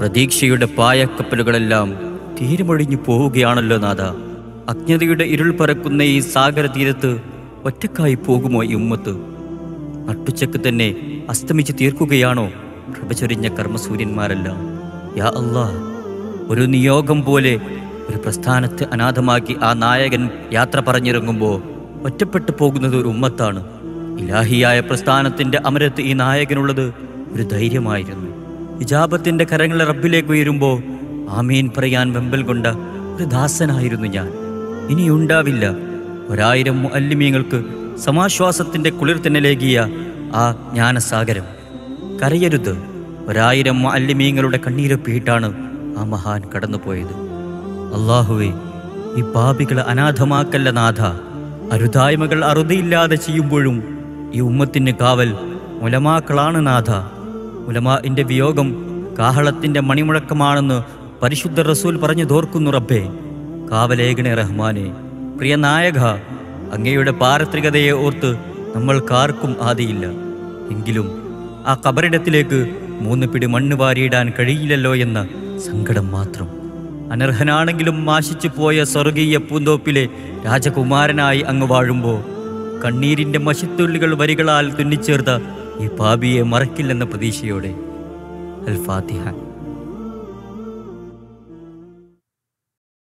പ്രതീക്ഷയുടെ പായക്കപ്പലുകളെല്ലാം തീരുമൊഴിഞ്ഞു പോവുകയാണല്ലോ നാഥ അജ്ഞതയുടെ ഇരുൾ പരക്കുന്ന ഈ സാഗര തീരത്ത് ഒറ്റക്കായി പോകുമോ ഈ ഉമ്മത്ത് നട്ടുച്ചക്ക് തന്നെ അസ്തമിച്ച് തീർക്കുകയാണോ പ്രഭചൊരിഞ്ഞ കർമ്മസൂര്യന്മാരെല്ലാം യാ അല്ലാ ഒരു നിയോഗം പോലെ ഒരു പ്രസ്ഥാനത്തെ അനാഥമാക്കി ആ നായകൻ യാത്ര പറഞ്ഞിറങ്ങുമ്പോൾ ഒറ്റപ്പെട്ടു പോകുന്നത് ഒരു ഉമ്മത്താണ് ഇലാഹിയായ പ്രസ്ഥാനത്തിന്റെ അമരത്ത് ഈ നായകനുള്ളത് ഒരു ധൈര്യമായിരുന്നു ഇജാബത്തിന്റെ കരങ്ങളെ റബ്ബിലേക്ക് ഉയരുമ്പോൾ ആമീൻ പറയാൻ വെമ്പൽ കൊണ്ട ഒരു ദാസനായിരുന്നു ഞാൻ ഇനിയുണ്ടാവില്ല ഒരായിരം മുഅല്ലിമീങ്ങൾക്ക് സമാശ്വാസത്തിന്റെ കുളിർത്തനലേകിയ ആ ജ്ഞാനസാഗരം കരയരുത് ഒരായിരം മുഅല്ലിമീങ്ങളുടെ കണ്ണീരൊപ്പിയിട്ടാണ് ആ മഹാൻ കടന്നുപോയത് അള്ളാഹുവേ ഈ പാപികളെ അനാഥമാക്കല്ല നാഥ അരുതായ്മകൾ അറുതിയില്ലാതെ ചെയ്യുമ്പോഴും ഈ ഉമ്മത്തിന് കാവൽ മുലമാക്കളാണ് നാഥ ഉലമാന്റെ വിയോഗം കാഹളത്തിന്റെ മണിമുഴക്കമാണെന്ന് പരിശുദ്ധ റസൂൽ പറഞ്ഞു തോർക്കുന്നു റബ്ബേ കാവലേഖനെ റഹ്മാനെ പ്രിയ നായക അങ്ങയുടെ പാരത്രികതയെ ഓർത്ത് നമ്മൾക്കാർക്കും ആദിയില്ല എങ്കിലും ആ കബറിടത്തിലേക്ക് മൂന്ന് പിടി മണ്ണ് വാരിയിടാൻ കഴിയില്ലല്ലോ എന്ന സങ്കടം മാത്രം അനർഹനാണെങ്കിലും മാശിച്ചു പോയ സ്വർഗീയ പൂന്തോപ്പിലെ രാജകുമാരനായി അങ്ങ് വാഴുമ്പോൾ കണ്ണീരിന്റെ മഷിത്തുള്ളികൾ വരികളാൽ തുന്നിച്ചേർത്ത ഈ പാപിയെ മറക്കില്ലെന്ന പ്രതീക്ഷയോടെ അൽ ഫാത്തിഹ